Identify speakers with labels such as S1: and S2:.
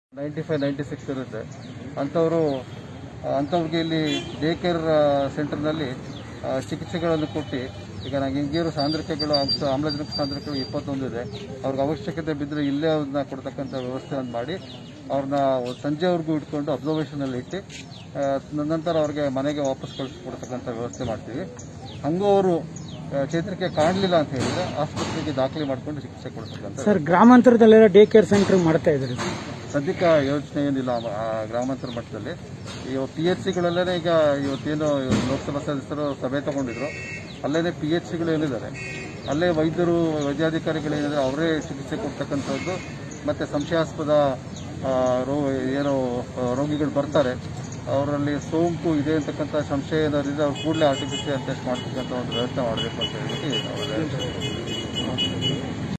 S1: Ninety five ninety six ಇರುತ್ತೆ ಅಂಥವರು ಅಂಥವ್ರಿಗೆ ಇಲ್ಲಿ ಡೇ ಕೇರ್ ಸೆಂಟರ್ನಲ್ಲಿ ಆ, ಚಿಕಿತ್ಸೆಗಳನ್ನು ಕೊಟ್ಟು ಈಗ ನನಗೆ ಹಿಂಗೇರು ಸಾಂದ್ರಿಕೆಗಳು ಅಂಶ ಆಮ್ಲಜನಕ ಸಾಂದ್ರಿಕೆಗಳು ಇಪ್ಪತ್ತೊಂದು ಇದೆ ಅವ್ರಿಗೆ ಅವಶ್ಯಕತೆ ಬಿದ್ದರೆ ಇಲ್ಲೇ ಅವ್ರನ್ನ ಕೊಡ್ತಕ್ಕಂಥ ವ್ಯವಸ್ಥೆಯನ್ನು ಮಾಡಿ ಅವ್ರನ್ನ ಸಂಜೆವರೆಗೂ ಇಟ್ಕೊಂಡು ಅಬ್ಸರ್ವೇಷನಲ್ಲಿ ಇಟ್ಟು ಆ, ನಂತರ ಅವ್ರಿಗೆ ಮನೆಗೆ ವಾಪಸ್ ಕಳಿಸ್ಕೊಡ್ತಕ್ಕಂಥ ವ್ಯವಸ್ಥೆ ಮಾಡ್ತೀವಿ ಹಂಗೂ ಅವರು ಚೇತರಿಕೆ ಕಾಣಲಿಲ್ಲ ಅಂತ ಹೇಳಿದ್ರೆ ಆಸ್ಪತ್ರೆಗೆ ದಾಖಲೆ ಮಾಡ್ಕೊಂಡು ಚಿಕಿತ್ಸೆ ಕೊಡ್ತಕ್ಕಂಥ
S2: ಸರ್ ಗ್ರಾಮಾಂತರದಲ್ಲೆಲ್ಲ ಡೇ ಕೇರ್ ಸೆಂಟರ್ ಮಾಡ್ತಾ ಇದ್ರಿ
S1: ಸದ್ಯಕ್ಕೆ ಆ ಯೋಚನೆ ಏನಿಲ್ಲ ಆ- ಆ ಗ್ರಾಮಾಂತರ ಮಟ್ಟದಲ್ಲಿ ಇವು ಪಿ ಎಚ್ ಸಿಗಳಲ್ಲೇ ಈಗ ಇವತ್ತೇನು ಲೋಕಸಭಾ ಸದಸ್ಯರು ಸಭೆ ತಗೊಂಡಿದ್ರು ಅಲ್ಲೇ ಪಿ ಎಚ್ ಸಿಗಳು ಏನಿದ್ದಾರೆ ಅಲ್ಲೇ ವೈದ್ಯರು ವೈದ್ಯಾಧಿಕಾರಿಗಳೇನಿದೆ ಅವರೇ ಚಿಕಿತ್ಸೆ ಕೊಡ್ತಕ್ಕಂಥದ್ದು ಮತ್ತು ಸಂಶಯಾಸ್ಪದ ಆ, ರೋ ಏನೋ ಆ, ರೋಗಿಗಳು ಬರ್ತಾರೆ ಅವರಲ್ಲಿ ಸೋಂಕು ಇದೆ ಅಂತಕ್ಕಂಥ ಸಂಶಯ ಏನಾದ್ರು ಇದ್ರೆ ಅವ್ರು ಕೂಡಲೇ R T P C test ಮಾಡ್ತಕ್ಕಂಥ ಒಂದು ವ್ಯವಸ್ಥೆ ಮಾಡಬೇಕು ಅಂತ ಹೇಳ್ಬಿಟ್ಟು ನಾವು ಹೇಳ್ತೀವಿ.